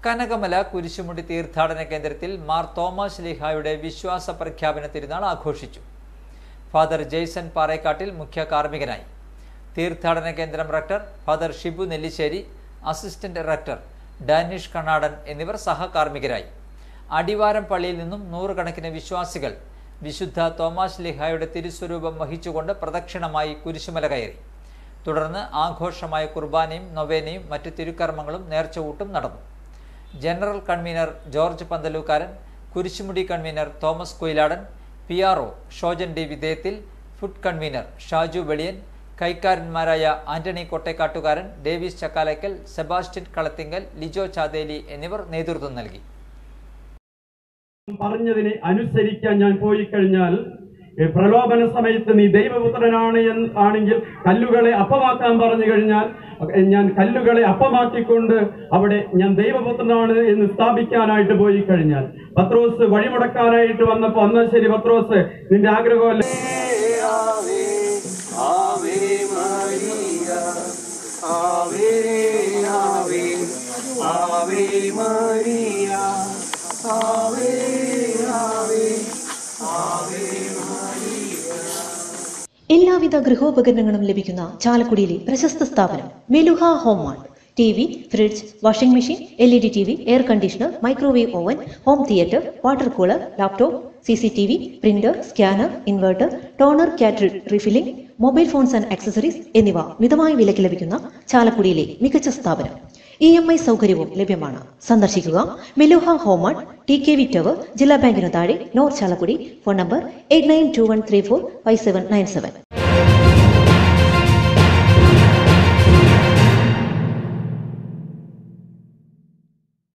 കനകമല കുരിശുമുടി തീർത്ഥാടന കേന്ദ്രത്തിൽ മാർ തോമസ് ലിഹായുടെ വിശ്വാസ പ്രഖ്യാപന തിരുനാൾ ആഘോഷിച്ചു ഫാദർ ജെയ്സൺ പാറേക്കാട്ടിൽ മുഖ്യ കാർമ്മികനായി തീർത്ഥാടന കേന്ദ്രം rector father Shibu Nellissery assistant rector Danish Kannadan എന്നിവർ സഹകാർമ്മികരായി അടിവാരം പള്ളിയിൽ നിന്നും നൂറുകണക്കിന് വിശ്വാസികൾ വിശുദ്ധ തോമാസ് ലിഹായുടെ തിരുസ്വരൂപം വഹിച്ചുകൊണ്ട് പ്രദക്ഷിണമായി കുരിശുമല കയറി തുടർന്ന് ആഘോഷമായ കുർബാനയും നൊവേനയും മറ്റ് തിരുക്കർമ്മങ്ങളും നേർച്ചകൂട്ടും നടന്നു general convener George Panthalookkaran Kurishumudi convener Thomas Koiladan P R O Shojan D വിധേയത്തിൽ ഫുഡ് കൺവീനർ ഷാജു വെളിയൻ കൈക്കാരന്മാരായ ആന്റണി കൊട്ടേക്കാട്ടുകാരൻ ഡേവിസ് ചക്കാലയ്ക്കൽ സെബാസ്റ്റ്യൻ കളത്തിങ്കൽ ലിജോ ചാതേലി എന്നിവർ നേതൃത്വം നൽകി പറഞ്ഞതിനെ അനുസരിക്കാൻ ഞാൻ പോയി കഴിഞ്ഞാൽ ഏ, പ്രലോഭന സമയത്ത് നീ ദൈവപുത്രനാണ് എന്ന് ആണെങ്കിൽ കല്ലുകളെ അപ്പമാക്കാൻ പറഞ്ഞു കഴിഞ്ഞാൽ ഏ, ഞാൻ കല്ലുകളെ അപ്പമാക്കിക്കൊണ്ട് അവിടെ ഞാൻ ദൈവപുത്രനാണ് എന്ന് സ്ഥാപിക്കാനായിട്ട് പോയി കഴിഞ്ഞാൽ പത്രോസ് വഴിമുടക്കാനായിട്ട് വന്നപ്പോ എന്നാ ശരി പത്രോസ് നിന്റെ ആഗ്രഹമല്ല എല്ലാവിധ ഗൃഹോപകരണങ്ങളും ലഭിക്കുന്ന ചാലക്കുടിയിലെ പ്രശസ്ത സ്ഥാപനം Meluha home mart T V fridge washing machine L E D T V air conditioner microwave oven home theatre water cooler laptop C C T V printer scanner inverter toner cartridge refilling mobile phones and accessories എന്നിവ മിതമായ വിലയ്ക്ക് ലഭിക്കുന്ന ചാലക്കുടിയിലെ മികച്ച സ്ഥാപനം E M I സൗകര്യവും ലഭ്യമാണ് സന്ദർശിക്കുക Meluha home mart T K V tower ജില്ലാ ബാങ്കിന് താഴെ north Chalakudy phone number eight nine two one three four five seven nine seven